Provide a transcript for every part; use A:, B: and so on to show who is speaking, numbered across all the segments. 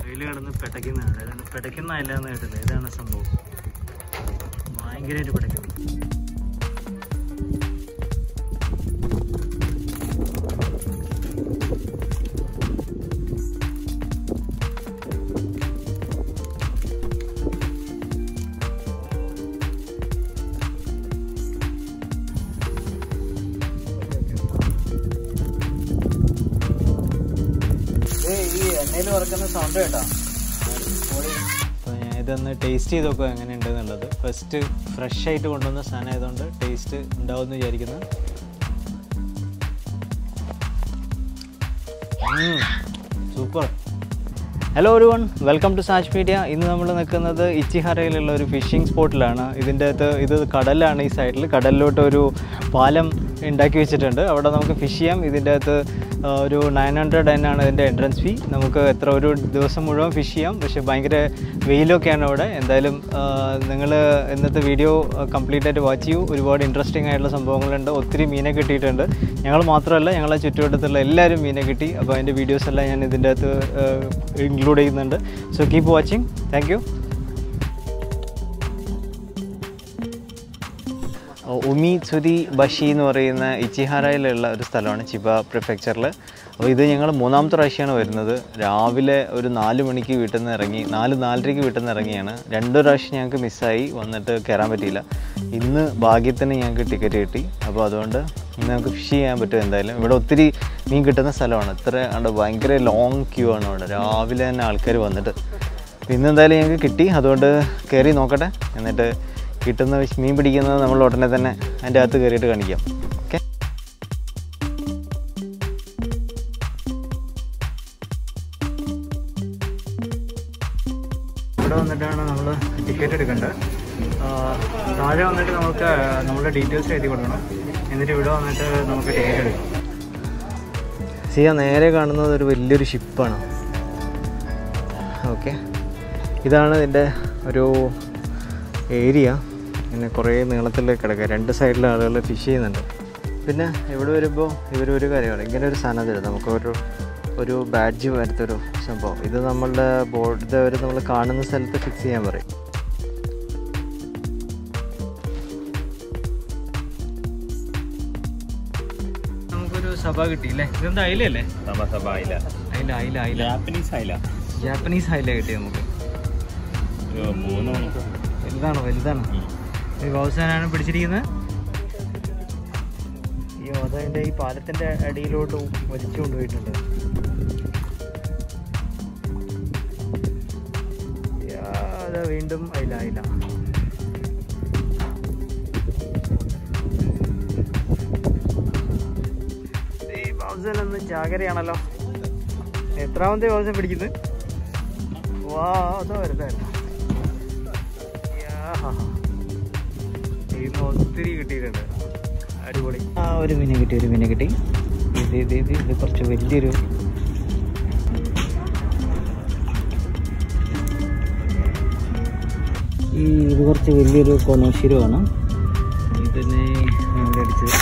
A: വെയിൽ കിടന്ന് പിടയ്ക്കുന്നതാണ് ഏതാണ് പിടയ്ക്കുന്ന അല്ല എന്ന് കേട്ടില്ല ഇതാണ് സംഭവം ഭയങ്കരമായിട്ട് പിടയ്ക്കുന്നു ഈ എണ്ണയിൽ വറക്കുന്ന സൗണ്ട് കേട്ടോ അപ്പോൾ ഞാൻ ഇതൊന്ന് ടേസ്റ്റ് ചെയ്ത് നോക്കുക എങ്ങനെയുണ്ട് എന്നുള്ളത് ഫസ്റ്റ് ഫ്രഷ് ആയിട്ട് കൊണ്ടുവന്ന സാധനം ആയതുകൊണ്ട് ടേസ്റ്റ് ഉണ്ടാവുമെന്ന് വിചാരിക്കുന്നു സൂപ്പർ ഹലോ ഒരു one welcome to Sach Media ഇന്ന് നമ്മൾ നിൽക്കുന്നത് ഇച്ചിഹാരയിലുള്ള ഒരു ഫിഷിംഗ് സ്പോട്ടിലാണ് ഇതിൻ്റെ അകത്ത് ഇത് കടലാണ് ഈ സൈഡിൽ കടലിലോട്ട് ഒരു പാലം ഉണ്ടാക്കി വെച്ചിട്ടുണ്ട് അവിടെ നമുക്ക് ഫിഷ് ചെയ്യാം ഇതിൻ്റെ അകത്ത് ആ, ഒരു നയൻ ഹൺഡ്രഡ് ആണ് ഇതിൻ്റെ എൻട്രൻസ് ഫീ നമുക്ക് എത്ര ഒരു ദിവസം മുഴുവൻ ഫിഷ് ചെയ്യാം പക്ഷേ ഭയങ്കര വെയിലൊക്കെയാണ് അവിടെ എന്തായാലും നിങ്ങൾ ഇന്നത്തെ വീഡിയോ കംപ്ലീറ്റ് ആയിട്ട് വാച്ച് ചെയ്യൂ ഒരുപാട് ഇൻട്രസ്റ്റിംഗ് ആയിട്ടുള്ള സംഭവങ്ങളുണ്ട് ഒത്തിരി മീനെ കിട്ടിയിട്ടുണ്ട് ഞങ്ങൾ മാത്രമല്ല ഞങ്ങളെ ചുറ്റുവട്ടത്തുള്ള എല്ലാവരും മീനെ കിട്ടി അപ്പോൾ അതിൻ്റെ വീഡിയോസ് എല്ലാം ഞാൻ ഇതിൻ്റെ അകത്ത് ഇൻക്ലൂഡ് ചെയ്യുന്നുണ്ട് so keep watching thank you ഉമി സുരി ബഷി എന്ന് പറയുന്ന ഇച്ചിഹാരയിലുള്ള ഒരു സ്ഥലമാണ് ചിബ പ്രിഫെക്ചറിൽ അപ്പോൾ ഇത് ഞങ്ങൾ മൂന്നാമത്തെ പ്രാവശ്യമാണ് വരുന്നത് രാവിലെ ഒരു നാല് മണിക്ക് വീട്ടിൽ നിന്ന് ഇറങ്ങി നാല് നാലരയ്ക്ക് വീട്ടിൽ നിന്ന് ഇറങ്ങിയാണ് രണ്ട് പ്രാവശ്യം ഞങ്ങൾക്ക് മിസ്സായി വന്നിട്ട് കയറാൻ പറ്റിയില്ല ഇന്ന് ഭാഗ്യത്തിന് ഞങ്ങൾക്ക് ടിക്കറ്റ് കിട്ടി അപ്പോൾ അതുകൊണ്ട് ഇന്ന് നമുക്ക് ഫിഷ് ചെയ്യാൻ പറ്റും എന്തായാലും ഇവിടെ ഒത്തിരി മീൻ കിട്ടുന്ന സ്ഥലമാണ് ഇത്ര കണ്ട് ഭയങ്കര ലോങ് ക്യൂ ആണ് ഇവിടെ രാവിലെ തന്നെ ആൾക്കാർ വന്നിട്ട് അപ്പോൾ ഇന്ന് എന്തായാലും ഞങ്ങൾക്ക് കിട്ടി അതുകൊണ്ട് കയറി നോക്കട്ടെ എന്നിട്ട് കിട്ടുന്ന വിശ്- മീൻ പിടിക്കുന്നത് നമ്മൾ ഉടനെ തന്നെ അതിൻ്റെ അകത്ത് കയറിയിട്ട് കാണിക്കാം ഓക്കെ ഇവിടെ വന്നിട്ടാണ് നമ്മൾ ടിക്കറ്റ് എടുക്കേണ്ടത് ആ, താഴെ വന്നിട്ട് നമുക്ക് നമ്മുടെ ഡീറ്റെയിൽസ് എഴുതി കൊടുക്കണം എന്നിട്ട് ഇവിടെ വന്നിട്ട് നമുക്ക് ടിക്കറ്റ് എടുക്കാം സിയ നേരെ കാണുന്നത് ഒരു വലിയൊരു ഷിപ്പാണ് ഓക്കെ ഇതാണ് ഇതിൻ്റെ ഒരു ഏരിയ പിന്നെ കുറേ നീളത്തിൽ കിടക്കുക രണ്ട് സൈഡിൽ ആളുകൾ ഫിഷ് ചെയ്യുന്നുണ്ട് പിന്നെ ഇവിടെ വരുമ്പോൾ ഇവരൊരു കാര്യമാണ് ഇങ്ങനെ ഒരു സാധനം തരും നമുക്കൊരു ഒരു ബാഡ്ജ് വരത്തൊരു സംഭവം ഇത് നമ്മളുടെ ബോർഡ് ഇത് അവർ നമ്മൾ കാണുന്ന സ്ഥലത്ത് ഫിക്സ് ചെയ്യാൻ പറയും നമുക്കൊരു സഭ കിട്ടിയില്ലേ ഇതെന്താ അയിലല്ലേ
B: സമസഭ അയില
A: അയില അയില അയില
B: ജാപ്പനീസ് അയില
A: ജാപ്പനീസ് അയില കിട്ടി നമുക്ക്
B: ഒരു മൂന്ന് മണിക്കൂർ
A: വലുതാണോ വലുതാണ് ഈ അവസാനാണ് പിടിച്ചിരിക്കുന്നത് ഈ അതിൻ്റെ ഈ പാലത്തിൻ്റെ അടിയിലോട്ട് വലിച്ചു കൊണ്ടുപോയിട്ടുണ്ട് യാ, അതാ വീണ്ടും അയില അയില ഈ ബൗസൻ ഒന്ന് ചാകരയാണല്ലോ എത്രാമത്തെ ബൗസൻ പിടിക്കുന്നത് വാ അതാ വരുന്നതായിരുന്നു ഇന്ന് ഒത്തിരി കിട്ടിയിട്ടുണ്ട് അടിപൊളി ആ ഒരു മീനെ കിട്ടി ഒരു മീനെ കിട്ടി ഇത് ഇത് ഇത് ഇത് കുറച്ച് വലിയൊരു ഈ ഇത് കുറച്ച് വലിയൊരു കൊനോഷിരുവാണ് ഇതിനെ ഞങ്ങളുടെ അടിച്ചത്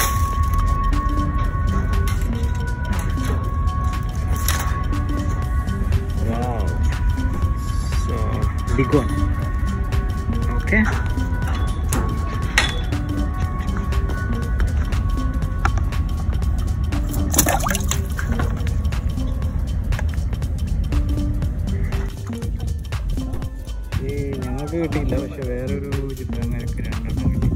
A: Wow. So, big one. Okay. ഈ ഞങ്ങൾക്ക് കിട്ടിയില്ല പക്ഷെ വേറൊരു ചിത്രങ്ങരക്ക് രണ്ടെണ്ണം കിട്ടി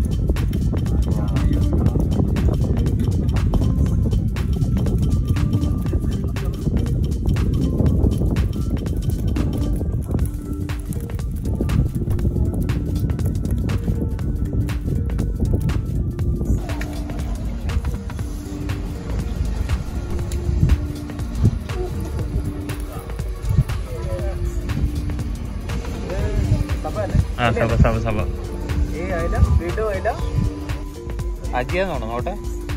B: ആ സഭ സഭ സഭ
A: ഈ അയില വീണ്ടും അയില
B: അജിയാന്നോണോ നോട്ടെ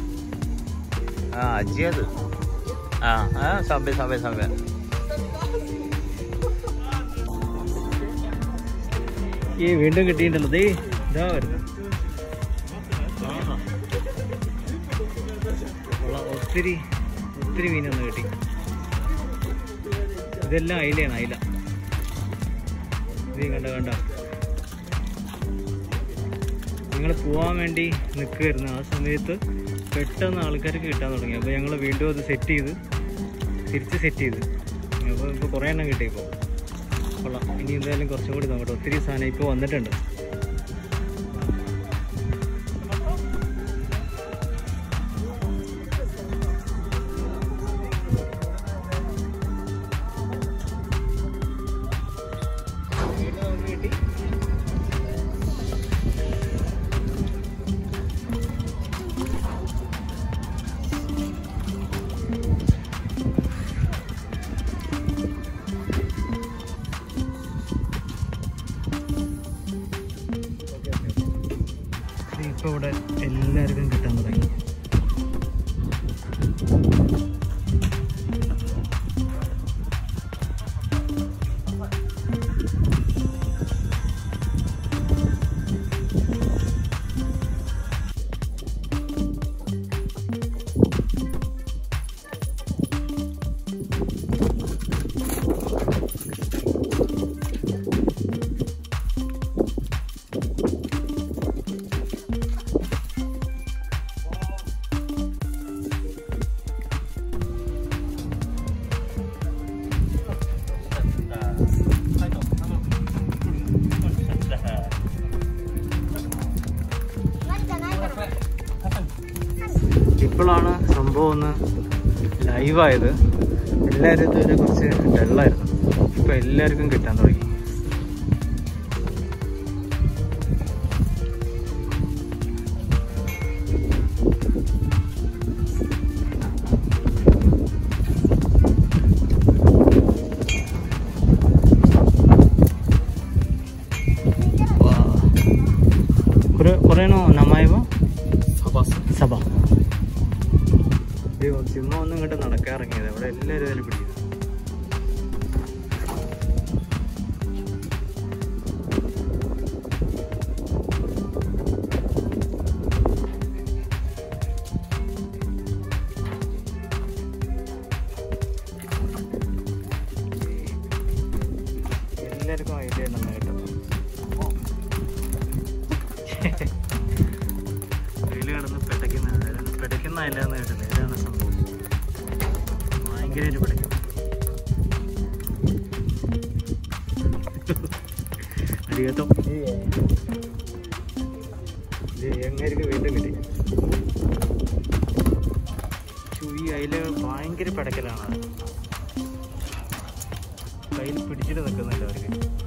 B: ആ അജിയത് ആ ആ സഭ സഭ സഭ
A: ഈ വീണ്ടും കിട്ടിയിട്ടുണ്ടല്ലോ ദേ ഇതാ വരുന്നത് കൊള്ളാം. ഒത്തിരി ഒത്തിരി മീനൊന്ന് കിട്ടി ഇതെല്ലാം അയിലയാണ് അയില ഇത് കണ്ട കണ്ട ഞങ്ങൾ പോകാൻ വേണ്ടി നിൽക്കുമായിരുന്നു ആ സമയത്ത് പെട്ടെന്ന് ആൾക്കാർക്ക് കിട്ടാൻ തുടങ്ങി അപ്പോൾ ഞങ്ങൾ വീണ്ടും അത് സെറ്റ് ചെയ്ത് തിരിച്ച് സെറ്റ് ചെയ്ത് അപ്പോൾ ഇപ്പോൾ കുറേ എണ്ണം കിട്ടി ഇപ്പോൾ കൊള്ളാം ഇനി എന്തായാലും കുറച്ചും കൂടി നോക്കട്ടെ ഒത്തിരി സാധനം ഇപ്പോൾ വന്നിട്ടുണ്ട് വീണ്ടും നമുക്ക് കിട്ടി ഇപ്പോൾ ഇവിടെ എല്ലാവർക്കും കിട്ടാൻ തുടങ്ങി ഇപ്പോഴാണ് സംഭവം ഒന്ന് ലൈവായത് എല്ലാവരും ഇതുവരെ കുറച്ച് ഡള്ളായിരുന്നു ഇപ്പം എല്ലാവർക്കും കിട്ടാൻ തുടങ്ങിこれこれの名前はസഭ അയ്യോ ചുമ്മാ ഒന്നും ഇങ്ങോട്ട് നടക്കാൻ ഇറങ്ങിയത് അവിടെ എല്ലാവരും അതിനെ പിടിക്കുന്നു എല്ലാവർക്കും ഐഡിയ നന്നായിട്ട് വെയിൽ കിടന്ന് പിടയ്ക്കുന്ന പിടയ്ക്കുന്ന അല്ലാന്ന് കേട്ടില്ല ഇതാണ് സംഭവം ഭയങ്കരമായിട്ട് പിടയ്ക്കും അടികത്തോ എങ്ങനെയൊക്കെ വീണ്ടും കിട്ടി ശ്ശോ, ഈ അയില ഭയങ്കര പിടയ്ക്കലാണ് അത്. കയ്യിൽ പിടിച്ചിട്ട് നിൽക്കുന്നില്ല അവർക്ക്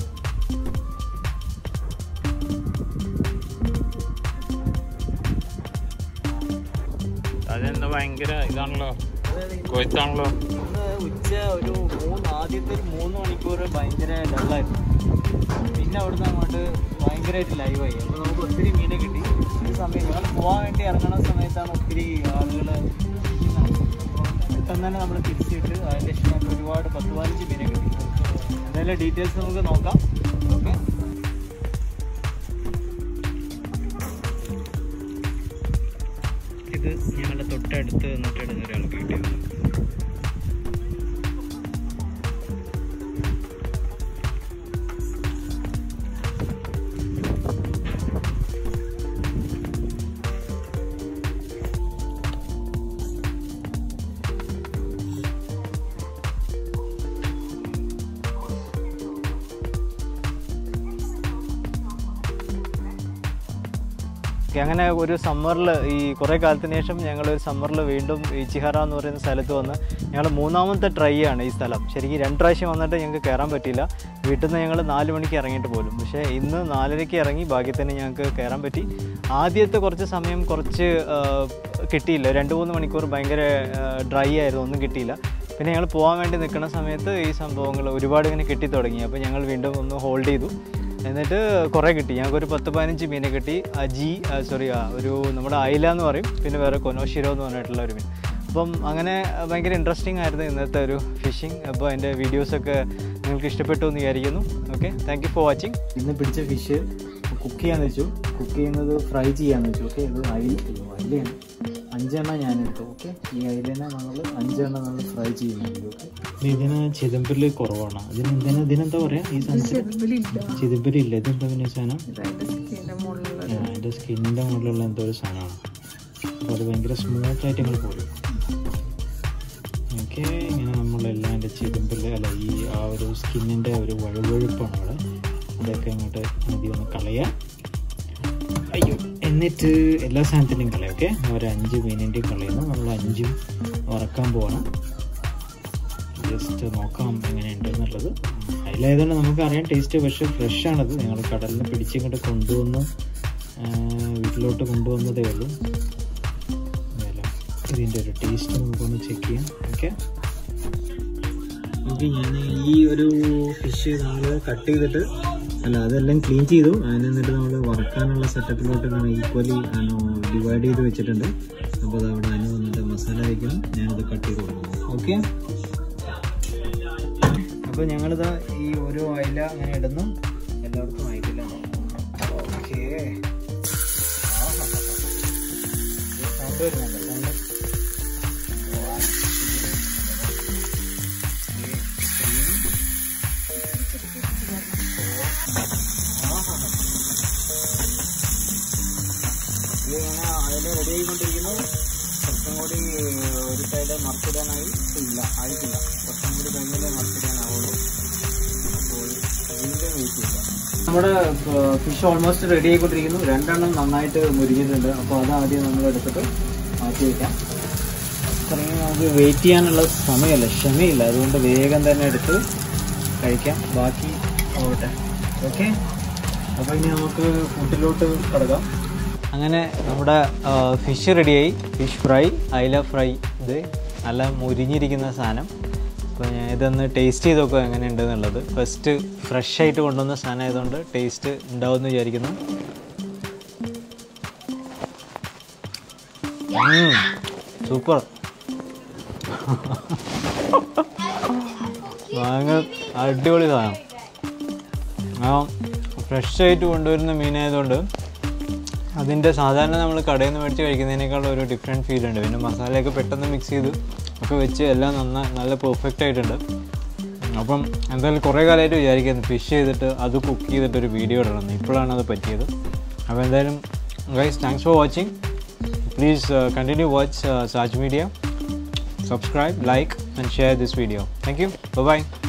B: അതെന്താ ഭയങ്കര ഇതാണല്ലോ കൊയ്ത്താണല്ലോ
A: ഇന്ന് ഉച്ച ഒരു മൂന്ന് ആദ്യത്തെ ഒരു മൂന്ന് മണിക്കൂർ ഭയങ്കര ഡള്ളായിരുന്നു പിന്നെ അവിടുന്ന് അങ്ങോട്ട് ഭയങ്കരമായിട്ട് ലൈവായി അപ്പോൾ നമുക്ക് ഒത്തിരി മീനെ കിട്ടി ഈ സമയം ഞങ്ങൾ പോകാൻ വേണ്ടി ഇറങ്ങുന്ന സമയത്താണ് ഒത്തിരി ആളുകൾ പെട്ടെന്ന് തന്നെ നമ്മൾ തിരിച്ചിട്ട് അതിൻ്റെ ശേഷം ഒരുപാട് പത്ത് പതിനഞ്ച് മീനെ കിട്ടി എന്തായാലും ഡീറ്റെയിൽസ് നമുക്ക് നോക്കാം ഓക്കെ ഇത് ഞങ്ങളുടെ തൊട്ടടുത്ത് നിന്നിട്ട് ഇടുന്ന ഒരാൾക്ക് കിട്ടിയത് ഓക്കെ അങ്ങനെ ഒരു സമ്മറിൽ ഈ കുറേ കാലത്തിന് ശേഷം ഞങ്ങൾ ഒരു സമ്മറിൽ വീണ്ടും ഇച്ചിഹറ എന്ന് പറയുന്ന സ്ഥലത്ത് വന്ന് ഞങ്ങൾ മൂന്നാമത്തെ ട്രൈ ആണ് ഈ സ്ഥലം ശരിക്കും രണ്ട് പ്രാവശ്യം വന്നിട്ട് ഞങ്ങൾക്ക് കയറാൻ പറ്റിയില്ല വീട്ടിൽ നിന്ന് ഞങ്ങൾ നാല് മണിക്ക് ഇറങ്ങിയിട്ട് പോലും പക്ഷേ ഇന്ന് നാലരയ്ക്ക് ഇറങ്ങി ഭാഗ്യത്തിന് ഞങ്ങൾക്ക് കയറാൻ പറ്റി ആദ്യത്തെ കുറച്ച് സമയം കുറച്ച് ആ, കിട്ടിയില്ല രണ്ട് മൂന്ന് മണിക്കൂർ ഭയങ്കര ഡ്രൈ ആയിരുന്നു ഒന്നും കിട്ടിയില്ല പിന്നെ ഞങ്ങൾ പോകാൻ വേണ്ടി നിൽക്കുന്ന സമയത്ത് ഈ സംഭവങ്ങൾ ഒരുപാട് ഇങ്ങനെ കിട്ടി തുടങ്ങി അപ്പോൾ ഞങ്ങൾ വീണ്ടും ഒന്ന് ഹോൾഡ് ചെയ്തു എന്നിട്ട് കുറേ കിട്ടി ഞങ്ങൾക്ക് ഒരു പത്ത് പതിനഞ്ച് മീനെ കിട്ടി അജി സോറി ഒരു നമ്മുടെ അയില എന്ന് പറയും പിന്നെ വേറെ കൊനോഷിരോ എന്ന് പറഞ്ഞിട്ടുള്ള ഒരു മീൻ അപ്പം അങ്ങനെ ഭയങ്കര ഇൻട്രസ്റ്റിംഗ് ആയിരുന്നു ഇന്നത്തെ ഒരു ഫിഷിംഗ് അപ്പോൾ എൻ്റെ വീഡിയോസൊക്കെ നിങ്ങൾക്ക് ഇഷ്ടപ്പെട്ടു എന്ന് വിചാരിക്കുന്നു okay thank you for watching ഇന്ന് പിടിച്ച ഫിഷ് കുക്ക് ചെയ്യാന്ന് വെച്ചു കുക്ക് ചെയ്യുന്നത് ഫ്രൈ ചെയ്യാന്ന് വെച്ചു ഓക്കെ ഇത് അയില അയിലയാണ് അഞ്ചെണ്ണം ഞാൻ എടുത്തു ഓക്കെ ഈ അയിലിനെ നമ്മൾ അഞ്ചെണ്ണം നമ്മൾ ഫ്രൈ ചെയ്യുന്നുണ്ട് ഓക്കെ
B: ഇതിന് ചിദംബരിൽ കുറവാണ് അതിന് എന്തിനാ ഇതിനെന്താ പറയാ ഈ സാധനത്തിന് ചിദംബരി ഇല്ല ഇതെന്താ പിന്നെ സാധനം ആ, അതിന്റെ സ്കിന്നിന്റെ മുകളിലുള്ള എന്തോ ഒരു സാധനമാണ് അപ്പോൾ അത് ഭയങ്കര സ്മൂത്ത് ആയിട്ട് ഞങ്ങൾ പോരും ഓക്കെ ഇങ്ങനെ നമ്മളെല്ലാം എൻ്റെ ചിദംബരിൽ അല്ല ഈ ആ ഒരു സ്കിന്നിൻ്റെ ഒരു വഴുവഴുപ്പാണ് അവിടെ അതൊക്കെ അങ്ങോട്ട് ആദ്യം ഒന്ന് കളയാം അയ്യോ എന്നിട്ട് എല്ലാ സാധനത്തിൻ്റെയും കളയാം ഓക്കെ ഒരു അഞ്ച് മീനിൻ്റെയും കളയുന്നു നമ്മൾ അഞ്ചും വറക്കാൻ പോകണം ജസ്റ്റ് നോക്കാം എങ്ങനെയുണ്ട് എന്നുള്ളത് അതിലായതുകൊണ്ട് നമുക്ക് അറിയാം ടേസ്റ്റ് പക്ഷേ ഫ്രഷ് ആണത് ഞങ്ങൾ കടലിന് പിടിച്ചിങ്ങോട്ട് കൊണ്ടുവന്ന് ആ, വീട്ടിലോട്ട് കൊണ്ടുവന്നതേ ഉള്ളൂ എന്തായാലും ഇതിൻ്റെ ഒരു ടേസ്റ്റ് നമുക്കൊന്ന് ചെക്ക് ചെയ്യാം ഓക്കെ നമുക്ക് ഞാൻ ഈ ഒരു ഫിഷ് നമ്മൾ കട്ട് ചെയ്തിട്ട് അല്ല അതെല്ലാം ക്ലീൻ ചെയ്തു അതിന് എന്നിട്ട് നമ്മൾ വറക്കാനുള്ള സെറ്റപ്പിലോട്ട് ഇങ്ങനെ ഈക്വലി ഡിവൈഡ് ചെയ്ത് വെച്ചിട്ടുണ്ട് അപ്പോൾ അത് അവിടെ അതിന് വന്നിട്ട് മസാല വയ്ക്കണം ഞാനത് കട്ട് ചെയ്ത് കൊടുക്കുന്നു ഓക്കെ അപ്പോൾ ഞങ്ങളിതാ ഈ ഓരോ അയില അങ്ങനെ ഇടുന്നു എല്ലായിടത്തും ആയിട്ടില്ല ഓക്കെ സൗണ്ട് വരുന്നുണ്ട് സൗണ്ട് ഇതിങ്ങനെ അതിൽ റെഡി ആയിക്കൊണ്ടിരിക്കുന്നു കുറച്ചും കൂടി ഒരു സൈഡ് മറച്ചിടാനായി ഇല്ല ആയിട്ടില്ല കുറച്ചും കൂടി കഴിഞ്ഞാലേ മറച്ചിടാനാവുള്ളൂ അപ്പോൾ ഇതിൻ്റെ വെയിറ്റ് ചെയ്യാം നമ്മുടെ ഫിഷ് ഓൾമോസ്റ്റ് റെഡി ആയിക്കൊണ്ടിരിക്കുന്നു രണ്ടെണ്ണം നന്നായിട്ട് മുരിഞ്ഞിട്ടുണ്ട് അപ്പോൾ അത് ആദ്യം നമ്മൾ എടുത്തിട്ട് മാറ്റി വയ്ക്കാം അത്രയും നമുക്ക് വെയിറ്റ് ചെയ്യാനുള്ള സമയമല്ല ക്ഷമയില്ല അതുകൊണ്ട് വേഗം തന്നെ എടുത്ത് കഴിക്കാം ബാക്കി ആവട്ടെ ഓക്കെ അപ്പോൾ ഇനി നമുക്ക് ഫുഡിലോട്ട് കിടക്കാം അങ്ങനെ നമ്മുടെ ഫിഷ് റെഡിയായി ഫിഷ് ഫ്രൈ അയില ഫ്രൈ ഇത് നല്ല മുരിഞ്ഞിരിക്കുന്ന സാധനം അപ്പോൾ ഞാൻ ഇതൊന്ന് ടേസ്റ്റ് ചെയ്ത് നോക്കുക എങ്ങനെയുണ്ട് എന്നുള്ളത് ഫസ്റ്റ് ഫ്രഷ് ആയിട്ട് കൊണ്ടുവന്ന സാധനം ആയതുകൊണ്ട് ടേസ്റ്റ് ഉണ്ടാവുമെന്ന് വിചാരിക്കുന്നു സൂപ്പർ ഭയങ്കര അടിപൊളി സാധനം ആ ഫ്രഷ് ആയിട്ട് കൊണ്ടുവരുന്ന മീനായതുകൊണ്ട് അതിൻ്റെ സാധാരണ നമ്മൾ കടയിൽ നിന്ന് മേടിച്ച് കഴിക്കുന്നതിനേക്കാൾ ഒരു ഡിഫറെൻറ്റ് ഫീൽ ഉണ്ട് പിന്നെ മസാലയൊക്കെ പെട്ടെന്ന് മിക്സ് ചെയ്ത് ഒക്കെ വെച്ച് എല്ലാം നന്നായി നല്ല പെർഫെക്റ്റ് ആയിട്ടുണ്ട് അപ്പം എന്തായാലും കുറേ കാലമായിട്ട് വിചാരിക്കുന്നത് ഫിഷ് ചെയ്തിട്ട് അത് കുക്ക് ചെയ്തിട്ട് ഒരു വീഡിയോ ഇടണം ഇപ്പോഴാണ് അത് പറ്റിയത് അപ്പോൾ എന്തായാലും guys thanks for watching please continue watch Sach Media subscribe like and share this video thank you bye bye